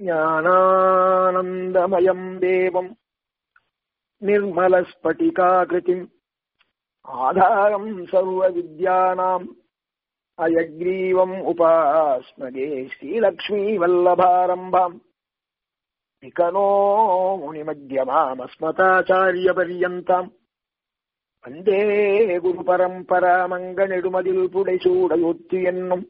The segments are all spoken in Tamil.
ज्ञानानन्दमयम् देवम् निर्मलस्फटिकाकृतिम् आधारम् सर्वविद्यानाम् अयग्रीवम् उपास्मगे श्रीलक्ष्मीवल्लभारम्भाम् विकनो मुनिमध्यमामस्मताचार्यपर्यन्ताम् வந்தே குரு பரம்பராமங்கனெடுமதில் புடைசூடையொத்து என்னும்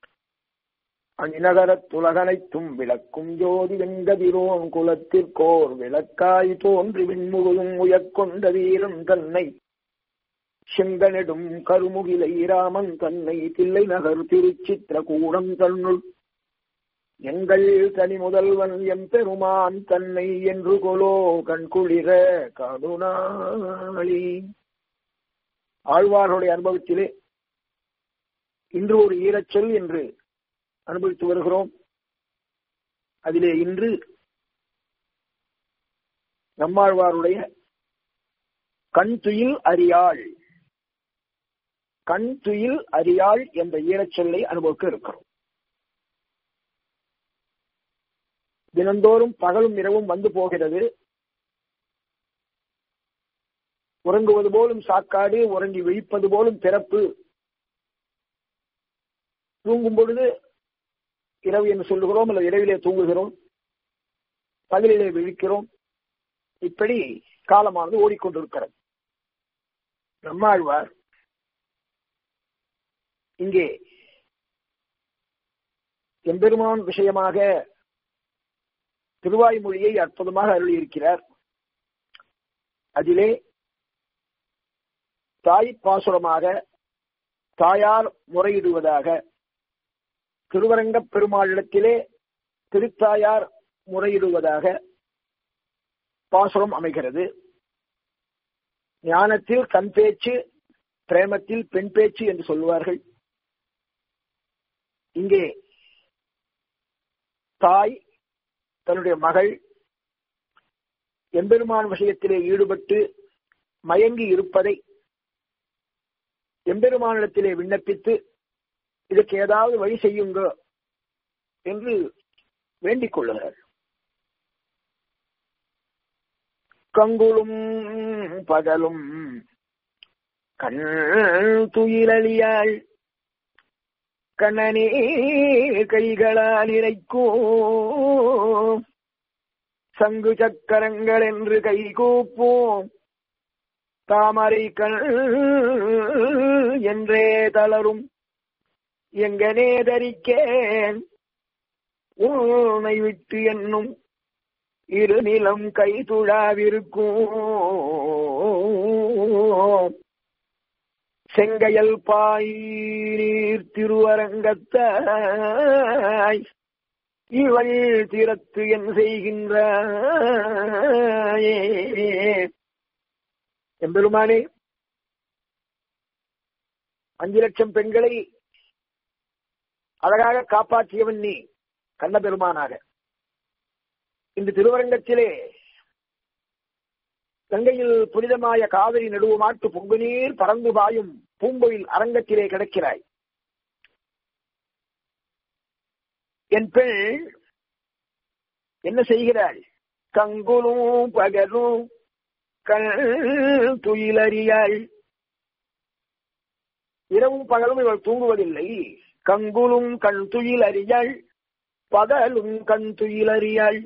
அணிநகரத்துலகனைத்தும் விளக்கும் ஜோதி வெங்கதிரோன் குலத்திற்கோர் விளக்காய் தோன்றி விண்முழுதும் உயக்கொண்ட வீரன் தன்னை செங்கனெடும் கருமுகிலை ராமன் தன்னை தில்லை நகர் திருச்சித்திர கூடம் தன்னுள் எங்கள் தனி முதல்வன் எம் பெருமான் தன்னை என்று கொலோ கண்குளிர கருணாளி ஆழ்வார்களுடைய அனுபவத்திலே இன்று ஒரு ஈரச்சொல் என்று அனுபவித்து வருகிறோம் அதிலே இன்று நம்மாழ்வாருடைய கண் துயில் அறியாள் கண் துயில் அறியாள் என்ற ஈரச்சொல்லை அனுபவிக்க இருக்கிறோம் தினந்தோறும் பகலும் இரவும் வந்து போகிறது உறங்குவது போலும் சாக்காடு உறங்கி விழிப்பது போலும் பிறப்பு தூங்கும் பொழுது இரவு என்று சொல்லுகிறோம் அல்லது இரவிலே தூங்குகிறோம் பகலிலே விழிக்கிறோம் இப்படி காலமானது ஓடிக்கொண்டிருக்கிறது நம்மாழ்வார் இங்கே எம்பெருமான் விஷயமாக திருவாய்மொழியை அற்புதமாக அருளியிருக்கிறார் அதிலே தாய் பாசுரமாக தாயார் முறையிடுவதாக திருவரங்க பெருமாளிடத்திலே திருத்தாயார் முறையிடுவதாக பாசுரம் அமைகிறது ஞானத்தில் கண் பேச்சு பிரேமத்தில் பெண் பேச்சு என்று சொல்லுவார்கள் இங்கே தாய் தன்னுடைய மகள் எம்பெருமான் விஷயத்திலே ஈடுபட்டு மயங்கி இருப்பதை எம்பெருமானிடத்திலே விண்ணப்பித்து இதற்கு ஏதாவது வழி செய்யுங்க என்று வேண்டிக் கொள்ளுகிறார் கங்குளும் பகலும் கண் துயிலழியாள் கண்ணனே கைகளால் இறைக்கும் சங்கு சக்கரங்கள் என்று கைகூப்போம் தாமரை கண் என்றே தளரும் எங்கனே தரிக்கேன் உன்னை விட்டு என்னும் இருநிலம் கை துழாவிருக்கும் செங்கையல் பாய் திருவரங்கத்தாய் இவள் திறத்து என் செய்கின்ற எம்பெருமானே அஞ்சு லட்சம் பெண்களை அழகாக காப்பாற்றியவன் நீ கண்ண பெருமானாக இந்த திருவரங்கத்திலே கங்கையில் புனிதமாய காவிரி நடுவுமாட்டு பொங்கு நீர் பறந்து பாயும் பூங்கோயில் அரங்கத்திலே கிடக்கிறாய் என் பெண் என்ன செய்கிறாள் கங்குலும் பகலும் கண் துயிலறியாள் இரவும் பகலும் இவள் தூங்குவதில்லை கங்குலும் கண் துயில் அறியாள் பகலும் கண் துயில் அறியாள்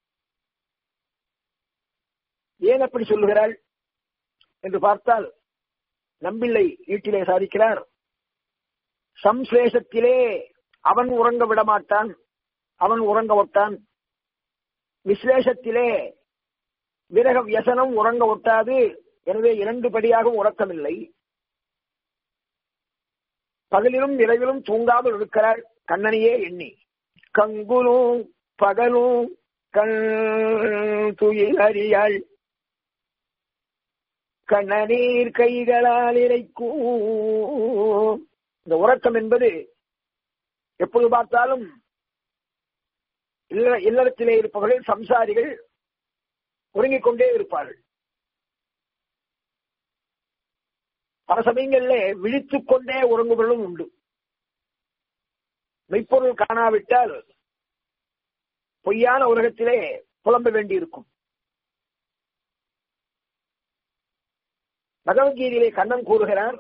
ஏன் அப்படி சொல்லுகிறாள் என்று பார்த்தால் நம்பிள்ளை வீட்டிலே சாதிக்கிறார் சம்சேஷத்திலே அவன் உறங்க விடமாட்டான் அவன் உறங்க ஒட்டான் விசேஷத்திலே விரக வியசனம் உறங்க ஒட்டாது எனவே இரண்டு படியாக உறக்கமில்லை பகலிலும் இரவிலும் தூங்காமல் இருக்கிறாள் கண்ணனையே எண்ணி கங்குலும் பகலும் கண் துயில் அறியாள் கண்ணநீர் கைகளால் இறைக்கும் இந்த உறக்கம் என்பது எப்பொழுது பார்த்தாலும் இல்லறத்திலே இருப்பவர்கள் சம்சாரிகள் உறங்கிக் கொண்டே இருப்பார்கள் பல சமயங்களிலே விழித்துக் கொண்டே உறங்குவர்களும் உண்டு மெய்ப்பொருள் காணாவிட்டால் பொய்யான உலகத்திலே புலம்ப வேண்டியிருக்கும் பகவத்கீதையிலே கண்ணன் கூறுகிறார்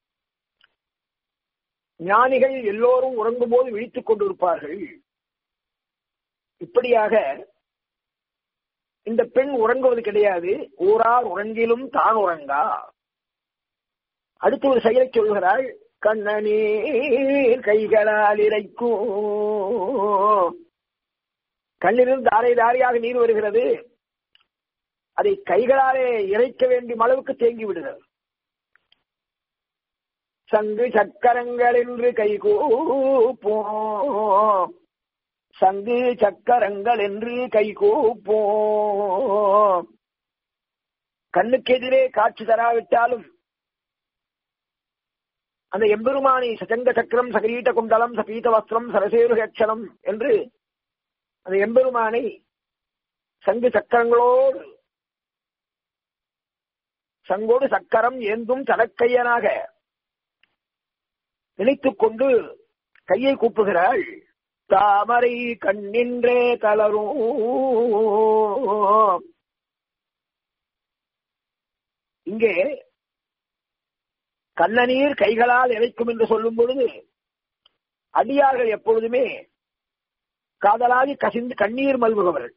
ஞானிகள் எல்லோரும் உறங்கும் போது விழித்துக் கொண்டிருப்பார்கள் இப்படியாக இந்த பெண் உறங்குவது கிடையாது ஊரார் உறங்கிலும் தான் உறங்கா அடுத்து ஒரு செயலை சொல்கிறாள் கண்ணனீர் கைகளால் இறைக்கும் கண்ணிலிருந்து தாரை தாரையாக நீர் வருகிறது அதை கைகளாலே இறைக்க வேண்டிய அளவுக்கு தேங்கி விடுகிறது சங்கு சக்கரங்கள் என்று கைகூப்போம் சங்கு சக்கரங்கள் என்று கைகூப்போம் கண்ணுக்கு எதிரே காட்சி தராவிட்டாலும் அந்த எம்பெருமானி சச்சங்க சக்கரம் சகரீட்ட குண்டலம் சபீத வஸ்திரம் சரசேரு ஹட்சணம் என்று அந்த எம்பெருமானை சங்கு சக்கரங்களோடு சங்கோடு சக்கரம் ஏந்தும் தடக்கையனாக நினைத்துக் கொண்டு கையை கூப்புகிறாள் தாமரை கண்ணின்றே தளரும் இங்கே கண்ணநீர் கைகளால் இறைக்கும் என்று சொல்லும் பொழுது அடியார்கள் எப்பொழுதுமே காதலாகி கசிந்து கண்ணீர் மல்குபவர்கள்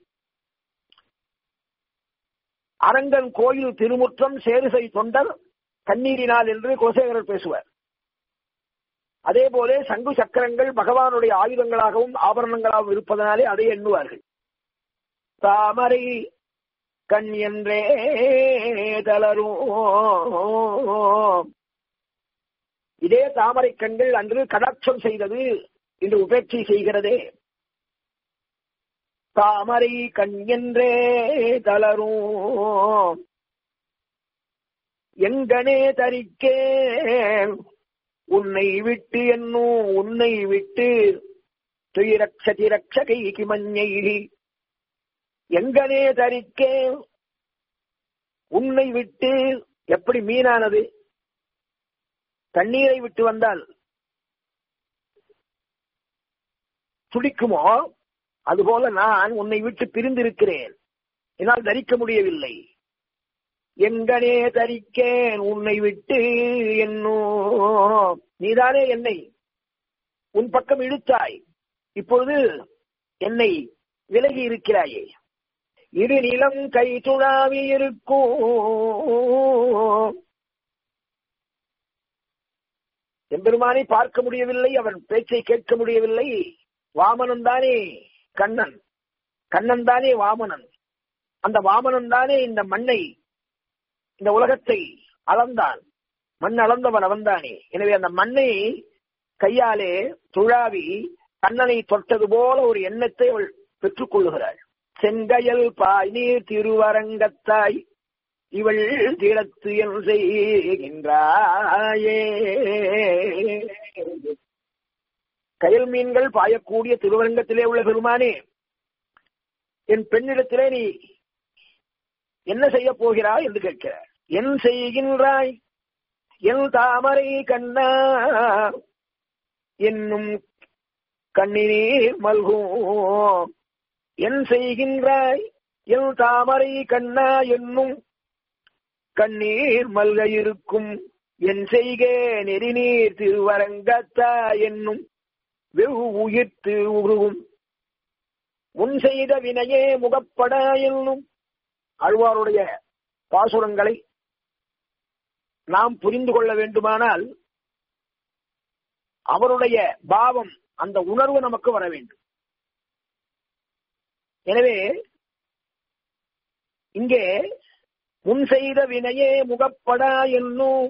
அரங்கன் கோயில் திருமுற்றம் சேருசை தொண்டர் கண்ணீரினால் என்று கோசேகரர் பேசுவார் அதே போல சங்கு சக்கரங்கள் பகவானுடைய ஆயுதங்களாகவும் ஆபரணங்களாகவும் இருப்பதனாலே அதை எண்ணுவார்கள் தாமரை கண் என்றே தளரும் இதே தாமரை கண்கள் அன்று கடாட்சம் செய்தது இன்று உபேட்சை செய்கிறதே தாமரை கண் என்றே தளரும் எங்கனே தரிக்கே உன்னை விட்டு என்னும் உன்னை விட்டு துயிரக்ஷதி ரக்ஷகை கிமஞ்சை எங்கனே தரிக்கே உன்னை விட்டு எப்படி மீனானது தண்ணீரை விட்டு வந்தால் துடிக்குமோ அதுபோல நான் உன்னை விட்டு பிரிந்திருக்கிறேன் என்னால் தரிக்க முடியவில்லை எங்கனே தரிக்கேன் உன்னை விட்டு என்னோ நீதானே என்னை உன் பக்கம் இழுத்தாய் இப்பொழுது என்னை விலகி இருக்கிறாயே இரு நிலம் கை துழாவி இருக்கும் எம்பெருமானை பார்க்க முடியவில்லை அவன் பேச்சை கேட்க முடியவில்லை வாமனன் தானே கண்ணன் கண்ணன் தானே வாமனன் அந்த வாமனன் தானே இந்த மண்ணை இந்த உலகத்தை அளந்தான் மண் அளந்தவன் அவன்தானே எனவே அந்த மண்ணை கையாலே துழாவி கண்ணனை தொட்டது போல ஒரு எண்ணத்தை அவள் பெற்றுக் கொள்ளுகிறாள் செங்கயல் பாய் நீர் திருவரங்கத்தாய் இவள் திடத்து என் செய்கின்றாயே கயல் மீன்கள் பாயக்கூடிய திருவரங்கத்திலே உள்ள பெருமானே என் பெண்ணிடத்திலே நீ என்ன செய்ய போகிறாய் என்று கேட்கிறார் என் செய்கின்றாய் என் தாமரை கண்ணா என்னும் கண்ணினீர் மல்கும் என் செய்கின்றாய் என் தாமரை கண்ணா என்னும் கண்ணீர் மல்க இருக்கும் என் செய்கே நெறிநீர் திருவரங்கத்தா என்னும் வெகு உயிர்த்து உருவும் முன் செய்த வினையே முகப்பட என்னும் அழ்வாருடைய பாசுரங்களை நாம் புரிந்து கொள்ள வேண்டுமானால் அவருடைய பாவம் அந்த உணர்வு நமக்கு வர வேண்டும் எனவே இங்கே முன் செய்த வினையே முகப்படா என்னும்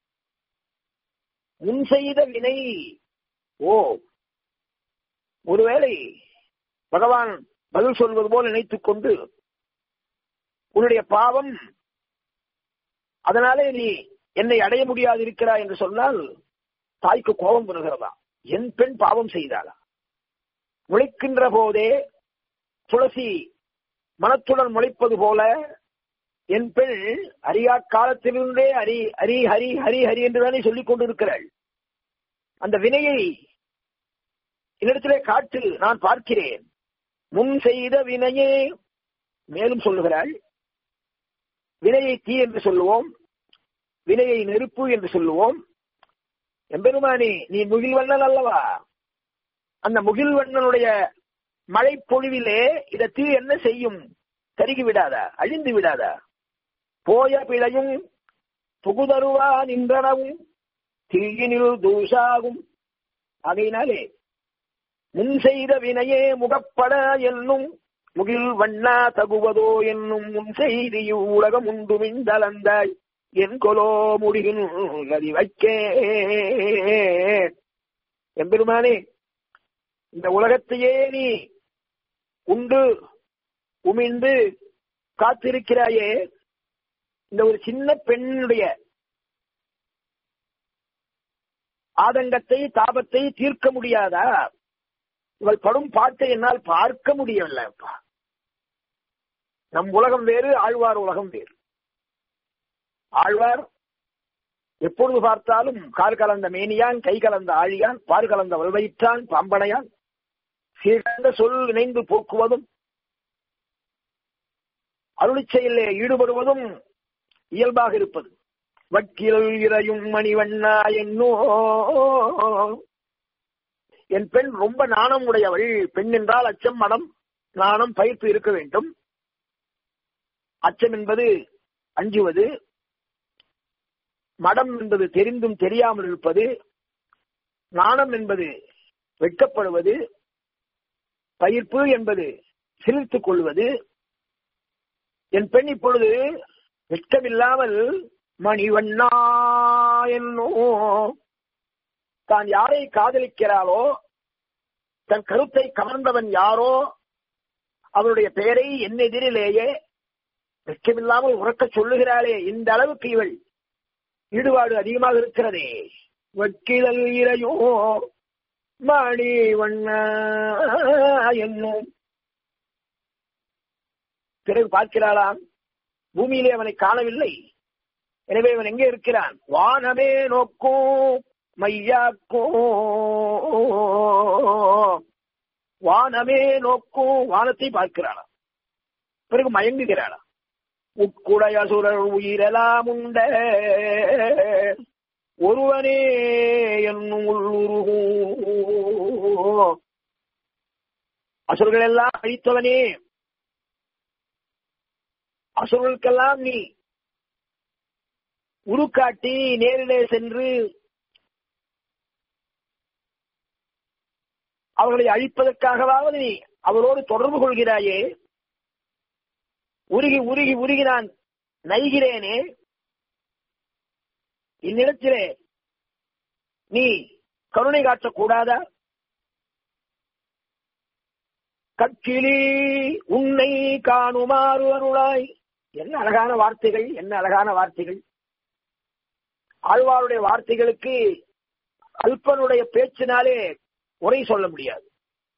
முன் செய்த வினை ஓ ஒருவேளை பகவான் பதில் சொல்வது போல் நினைத்துக் கொண்டு உன்னுடைய பாவம் அதனாலே நீ என்னை அடைய முடியாது இருக்கிறாய் என்று சொன்னால் தாய்க்கு கோபம் வருகிறதா என் பெண் பாவம் செய்தாளா முளைக்கின்ற போதே துளசி மனத்துடன் முளைப்பது போல என் பெண் அரியா காலத்திலிருந்தே ஹரி ஹரி ஹரி ஹரி ஹரி என்றுதானே சொல்லிக் கொண்டிருக்கிறாள் அந்த வினையை என்னிடத்திலே காட்டு நான் பார்க்கிறேன் முன் செய்த வினையே மேலும் சொல்லுகிறாள் வினையை தீ என்று சொல்லுவோம் வினையை நெருப்பு என்று சொல்லுவோம் எம்பெருமானி நீ முகில்வண்ணன் அல்லவா அந்த முகில்வண்ணனுடைய மழை பொழிவிலே இத தீ என்ன செய்யும் கருகி விடாதா அழிந்து விடாதா போய பிழையும் புகுதருவா நின்றனவும் தீயினில் தூசாகும் ஆகையினாலே முன் செய்த வினையே முகப்பட என்னும் முகில் வண்ணா தகுவதோ என்னும் முன் செய்தி உலகம் உண்டு மிந்தளந்தாய் என் கொலோ முடிகின் நதி வைக்கே எம்பெருமானே இந்த உலகத்தையே நீ உண்டு உமிழ்ந்து காத்திருக்கிறாயே இந்த ஒரு சின்ன பெண்ணுடைய ஆதங்கத்தை தாபத்தை தீர்க்க முடியாதா இவள் படும் பாட்டை என்னால் பார்க்க முடியவில்லைப்பா நம் உலகம் வேறு ஆழ்வார் உலகம் வேறு ஆழ்வார் எப்பொழுது பார்த்தாலும் கால் கலந்த மேனியான் கை கலந்த ஆழியான் பால் கலந்த வல்வயிற்றான் பாம்பனையான் சீர்கந்த சொல் இணைந்து போக்குவதும் அருளிச் செயலிலே ஈடுபடுவதும் இயல்பாக இருப்பது வக்கிரல் இறையும் மணிவண்ணா என்னோ என் பெண் ரொம்ப நாணம் உடையவள் பெண் என்றால் அச்சம் மனம் நாணம் பயிர்ப்பு இருக்க வேண்டும் அச்சம் என்பது அஞ்சுவது மடம் என்பது தெரிந்தும் தெரியாமல் இருப்பது நாணம் என்பது வெட்கப்படுவது பயிர்ப்பு என்பது சிலிர்த்துக் கொள்வது என் பெண் இப்பொழுது வெட்கமில்லாமல் மணிவண்ணா என்னோ தான் யாரை காதலிக்கிறாளோ தன் கருத்தை கவர்ந்தவன் யாரோ அவருடைய பெயரை என் எதிரிலேயே வெட்கமில்லாமல் உறக்க சொல்லுகிறாளே இந்த அளவுக்கு இவள் ஈடுபாடு அதிகமாக இருக்கிறதே வக்கிலல் இறையோ மணி வண்ண என்னும் பிறகு பார்க்கிறாளாம் பூமியிலே அவனை காணவில்லை எனவே அவன் எங்கே இருக்கிறான் வானமே நோக்கும் மையாக்கும் வானமே நோக்கும் வானத்தை பார்க்கிறாளாம் பிறகு மயங்குகிறாளாம் உட்குடைய சுரர் உயிரெல்லாம் உண்ட ஒருவனே என்னும் உள்ளுருகும் அசுரர்கள் எல்லாம் அழித்தவனே அசுரர்களுக்கெல்லாம் நீ உருக்காட்டி நேரிலே சென்று அவர்களை அழிப்பதற்காகவாவது நீ அவரோடு தொடர்பு கொள்கிறாயே உருகி உருகி உருகி நான் நைகிறேனே இந்நிலத்திலே நீ கருணை காட்டக்கூடாதா கட்கிலி உன்னை காணுமாறு அருளாய் என்ன அழகான வார்த்தைகள் என்ன அழகான வார்த்தைகள் ஆழ்வாருடைய வார்த்தைகளுக்கு அல்பனுடைய பேச்சினாலே உரை சொல்ல முடியாது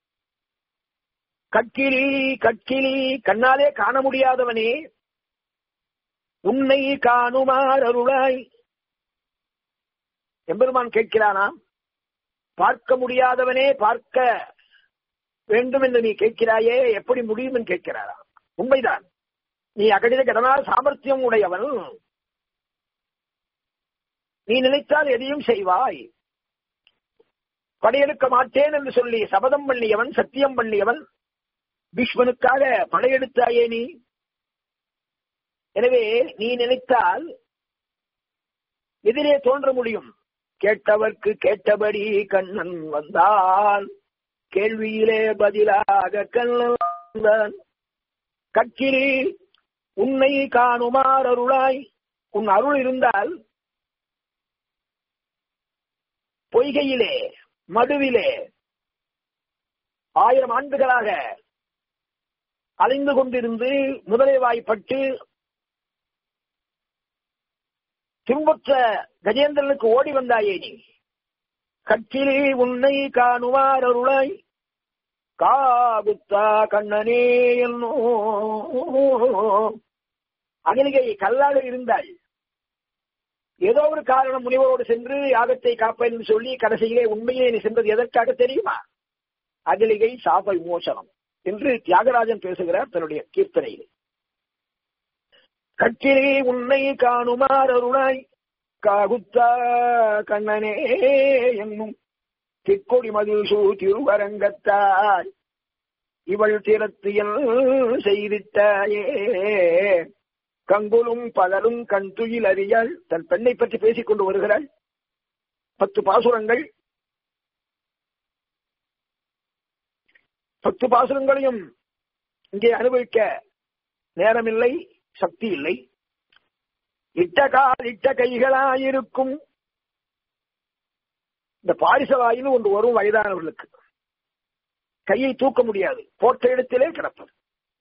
கட்கிலி கட்கிலி கண்ணாலே காண முடியாதவனே உன்னை காணுமார் அருளாய் எம்பெருமான் கேட்கிறானாம் பார்க்க முடியாதவனே பார்க்க வேண்டும் என்று நீ கேட்கிறாயே எப்படி முடியும் என்று கேட்கிறாராம் உண்மைதான் நீ அகடித கடனால் சாமர்த்தியம் உடையவன் நீ நினைத்தால் எதையும் செய்வாய் படையெடுக்க மாட்டேன் என்று சொல்லி சபதம் பண்ணியவன் சத்தியம் பண்ணியவன் பீஷ்மனுக்காக படையெடுத்தாயே நீ எனவே நீ நினைத்தால் எதிரே தோன்ற முடியும் கேட்டவர்க்கு கேட்டபடி கண்ணன் வந்தான் கேள்வியிலே பதிலாக கண்ணன் வந்தான் கட்கிரி உன்னை காணுமார் அருளாய் உன் அருள் இருந்தால் பொய்கையிலே மடுவிலே ஆயிரம் ஆண்டுகளாக அலைந்து கொண்டிருந்து முதலை வாய்ப்பட்டு துன்புற்ற கஜேந்திரனுக்கு ஓடி வந்தாயே நீ கட்சிலே உன்னை காணுவார் அருளாய் காகுத்தா கண்ணனே என்னோ அகிலிகை கல்லாக இருந்தாள் ஏதோ ஒரு காரணம் முனிவரோடு சென்று யாகத்தை காப்பேன் என்று சொல்லி கடைசியிலே உண்மையிலே நீ சென்றது எதற்காக தெரியுமா அகிலிகை சாப விமோசனம் என்று தியாகராஜன் பேசுகிறார் தன்னுடைய கீர்த்தனையில் கற்றிலே உன்னை காணுமார் அருளாய் காகுத்தா கண்ணனே என்னும் திக்கொடி மதுசூ திருவரங்கத்தாய் இவள் திறத்தியல் செய்தித்தாயே கங்குலும் பகலும் கண் துயில் அறியாள் தன் பெண்ணை பற்றி பேசிக் கொண்டு வருகிறாள் பத்து பாசுரங்கள் பத்து பாசுரங்களையும் இங்கே அனுபவிக்க நேரமில்லை சக்தி இல்லை இட்ட கால் இட்ட கைகளாயிருக்கும் இந்த பாரிசவாயில் ஒன்று வரும் வயதானவர்களுக்கு கையை தூக்க முடியாது போட்ட இடத்திலே கிடப்பது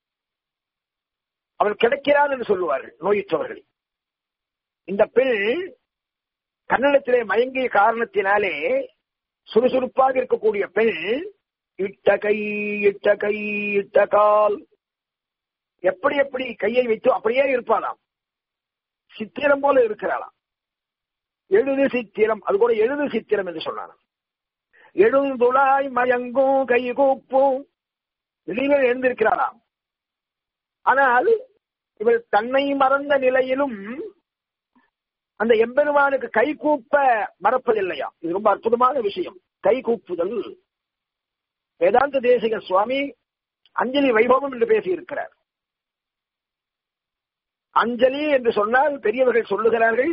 அவள் கிடைக்கிறான் என்று சொல்லுவார்கள் நோயுற்றவர்கள் இந்த பெண் கன்னடத்திலே மயங்கிய காரணத்தினாலே சுறுசுறுப்பாக இருக்கக்கூடிய பெண் இட்ட கை இட்ட கை இட்ட கால் எப்படி எப்படி கையை வைத்து அப்படியே இருப்பாளாம் சித்திரம் போல இருக்கிறாளாம் எழுது சித்திரம் அது கூட எழுது சித்திரம் என்று சொன்னாராம் எழுந்துளாய் மயங்கும் கை கூப்பும் வெளியில எழுந்திருக்கிறாளாம் ஆனால் இவள் தன்னை மறந்த நிலையிலும் அந்த எம்பெருமானுக்கு கை கூப்ப மறப்பதில்லையா இது ரொம்ப அற்புதமான விஷயம் கை கூப்புதல் வேதாந்த தேசிக சுவாமி அஞ்சலி வைபவம் என்று பேசியிருக்கிறார் அஞ்சலி என்று சொன்னால் பெரியவர்கள் சொல்லுகிறார்கள்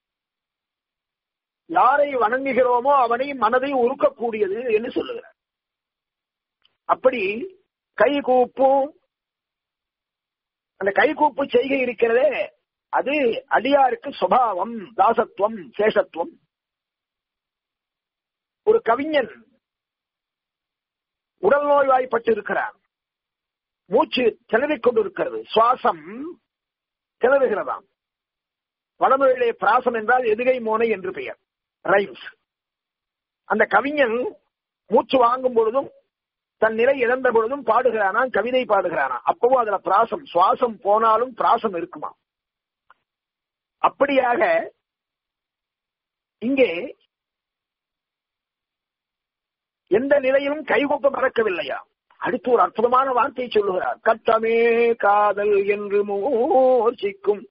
யாரை வணங்குகிறோமோ அவனை மனதை உருக்கக்கூடியது என்று சொல்லுகிறார் அப்படி கை கூப்பும் அந்த கைகூப்பு செய்கை இருக்கிறதே அது அடியாருக்கு சுபாவம் தாசத்துவம் சேஷத்துவம் ஒரு கவிஞன் உடல் நோய்வாய்ப்பட்டு இருக்கிறார் மூச்சு திணறிக் கொண்டிருக்கிறது சுவாசம் திணறுகிறதாம் வடமொழியிலே பிராசம் என்றால் எதுகை மோனை என்று பெயர் ரைம்ஸ் அந்த கவிஞன் மூச்சு வாங்கும் பொழுதும் தன் நிலை இழந்த பொழுதும் பாடுகிறானா கவிதை பாடுகிறானா அப்பவும் அதுல பிராசம் சுவாசம் போனாலும் பிராசம் இருக்குமா அப்படியாக இங்கே எந்த நிலையிலும் கைகொப்ப மறக்கவில்லையா அடுத்து ஒரு அற்புதமான வார்த்தை சொல்லுகிறார் கட்டமே காதல் என்று மூர்ச்சிக்கும்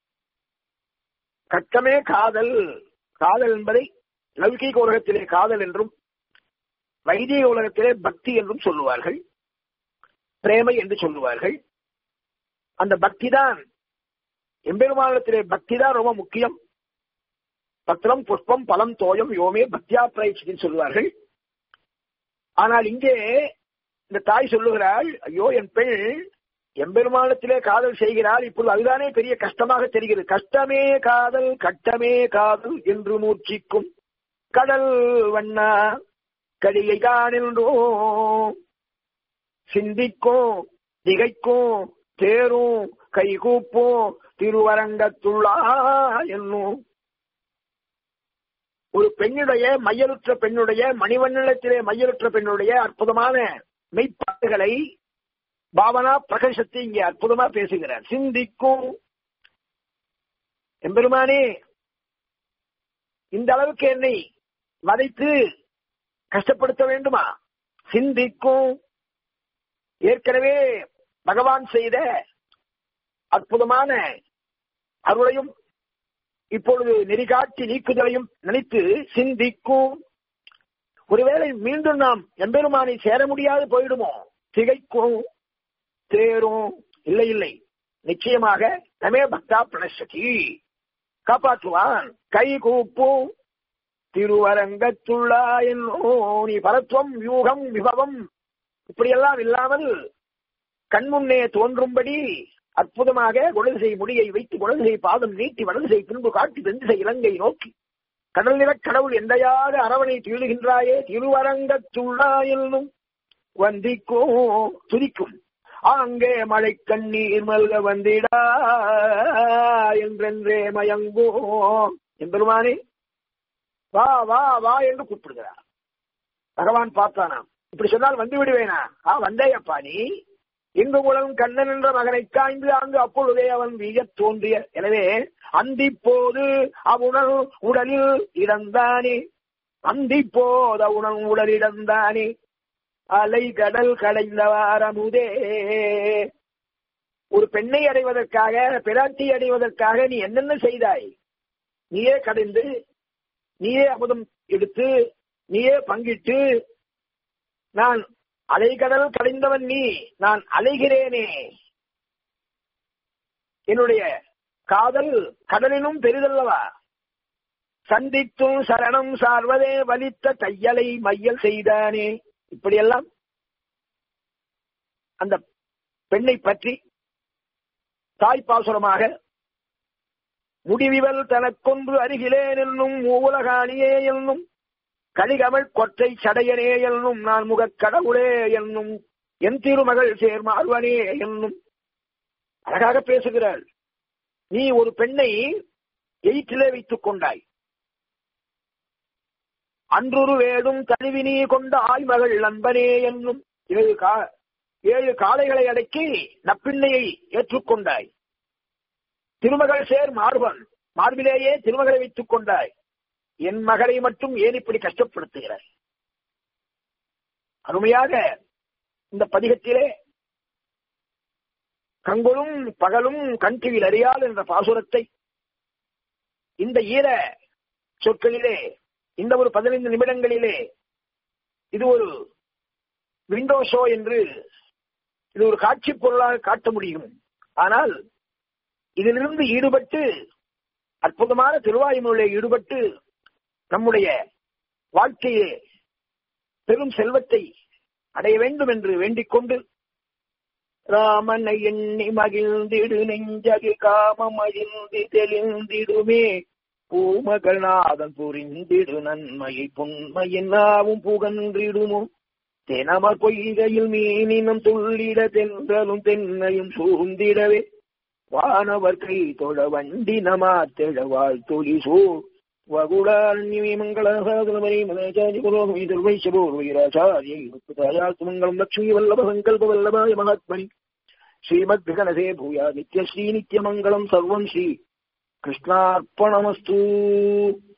கட்டமே காதல் காதல் என்பதை லௌகிக உலகத்திலே காதல் என்றும் வைதிக உலகத்திலே பக்தி என்றும் சொல்லுவார்கள் பிரேமை என்று சொல்லுவார்கள் அந்த பக்தி தான் எம்பெருமானத்திலே பக்தி தான் ரொம்ப முக்கியம் பத்திரம் புஷ்பம் பலம் தோயம் யோமே பக்தியா பிரயச்சின்னு சொல்லுவார்கள் ஆனால் இங்கே இந்த தாய் சொல்லுகிறாள் ஐயோ என் பெண் எம்பெருமானத்திலே காதல் செய்கிறாள் இப்பொழுது அதுதானே பெரிய கஷ்டமாக தெரிகிறது கஷ்டமே காதல் கட்டமே காதல் என்று மூர்ச்சிக்கும் கடல் வண்ணா கடிகை காணின்றோ சிந்திக்கும் திகைக்கும் தேரும் கைகூப்பும் திருவரங்கத்துள்ளா என்னும் ஒரு பெண்ணுடைய மையலுற்ற பெண்ணுடைய மணிவண்ணத்திலே மையலுற்ற பெண்ணுடைய அற்புதமான மெய்ப்பாடுகளை பாவனா பிரகசத்தை இங்கே அற்புதமா பேசுகிறார் சிந்திக்கும் எம்பெருமானே இந்த அளவுக்கு என்னை வதைத்து கஷ்டப்படுத்த வேண்டுமா சிந்திக்கும் ஏற்கனவே பகவான் செய்த அற்புதமான அருளையும் இப்பொழுது நெறிகாட்சி நீக்குதலையும் நினைத்து சிந்திக்கும் ஒருவேளை மீண்டும் நாம் எம்பெருமானை சேர முடியாது போயிடுமோ திகைக்கும் தேரும் இல்லை இல்லை நிச்சயமாக நமே பக்தா பிரணசதி காப்பாற்றுவான் கை கூப்பும் திருவரங்கத்துள்ளா என்னோ நீ பரத்துவம் யூகம் விபவம் இப்படியெல்லாம் இல்லாமல் கண்முன்னே தோன்றும்படி அற்புதமாக குடதிசை முடியை வைத்து குடதிசை பாதம் நீட்டி வடதிசை பின்பு காட்டி தென்திசை இலங்கை நோக்கி கடல் நிலக் கடவுள் எந்தையாக அரவணை தீழுகின்றாயே திருவரங்கத்துள்ளா என்னும் வந்திக்கோ துதிக்கும் அங்கே மழை கண்ணீர் மல்க வந்திடா என்றென்றே மயங்கோ எம்பெருமானே வா வா வா என்று கூப்பிடுகிறார் பகவான் பார்த்தானாம் இப்படி சொன்னால் வந்து விடுவேனா ஆ வந்தேயப்பா நீ இங்கு குலம் கண்ணன் என்ற மகனை காய்ந்து அங்கு அப்பொழுதே அவன் வீயத் தோன்றிய எனவே அந்தி போது அவுணல் உடலில் இடந்தானே அந்தி போத உணல் உடல் இடந்தானே அலை கடல் கடைந்தவாரமுதே ஒரு பெண்ணை அடைவதற்காக பிராட்டி அடைவதற்காக நீ என்னென்ன செய்தாய் நீயே கடைந்து நீயே அமுதம் எடுத்து நீயே பங்கிட்டு நான் அலைகடல் கடைந்தவன் நீ நான் அலைகிறேனே என்னுடைய காதல் கடலினும் பெரிதல்லவா சந்தித்தும் சரணம் சார்வதே வலித்த தையலை மையல் செய்தானே இப்படியெல்லாம் அந்த பெண்ணை பற்றி தாய்ப்பாசுரமாக முடிவிவல் தனக்கொன்று அருகிலேன் என்னும் மூலகாணியே என்னும் கலிகமள் கொற்றை சடையனே என்னும் நான் முகக் கடவுளே என்னும் என் திருமகள் சேர்மார்வனே என்னும் அழகாக பேசுகிறாள் நீ ஒரு பெண்ணை எயிற்றிலே வைத்துக் கொண்டாய் அன்றொரு வேடும் தழுவி நீ கொண்ட ஆய்மகள் நண்பனே என்னும் ஏழு கா ஏழு காளைகளை அடக்கி நப்பிண்ணையை ஏற்றுக்கொண்டாய் திருமகள் சேர் மார்பன் மார்பிலேயே திருமகளை வைத்துக் கொண்டாய் என் மகளை மட்டும் ஏன் இப்படி கஷ்டப்படுத்துகிறாய் அருமையாக இந்த பதிகத்திலே கங்குளும் பகலும் கண்கிவில் அறியால் என்ற பாசுரத்தை இந்த ஈர சொற்களிலே இந்த ஒரு பதினைந்து நிமிடங்களிலே இது ஒரு விண்டோ ஷோ என்று இது ஒரு காட்சி பொருளாக காட்ட முடியும் ஆனால் இதிலிருந்து ஈடுபட்டு அற்புதமான திருவாயுமொழியை ஈடுபட்டு நம்முடைய வாழ்க்கையே பெரும் செல்வத்தை அடைய வேண்டும் என்று வேண்டிக் கொண்டு ராமனை எண்ணி மகிழ்ந்திடு நெஞ்சகு காமம் அழிந்து தெளிந்திடுமே பூமகநாதன் புரிந்திடு நன்மையை புண்மையின் நாவும் புகன்றிடுமோ தெனமர் பொய்கையில் மீனினம் துள்ளிட தென்றலும் தென்னையும் சூழ்ந்திடவே வானவர் கை தொழ வண்டி நமா தெழவாள் தொழி சூழ் வகுடாரண்யமே மங்களாசாதனமணி மதாச்சாரி புரோகமி துர்வைஷபோர்வைராச்சாரியை முக்தாயாத்து மங்களம் லக்ஷ்மி வல்லப சங்கல்ப வல்லபாய மகாத்மனி ஸ்ரீமத் விகனசே பூயா நித்யஸ்ரீ நித்யமங்கலம் சர்வம் ஸ்ரீ கிருஷ்ணார்ப்பணமஸ்து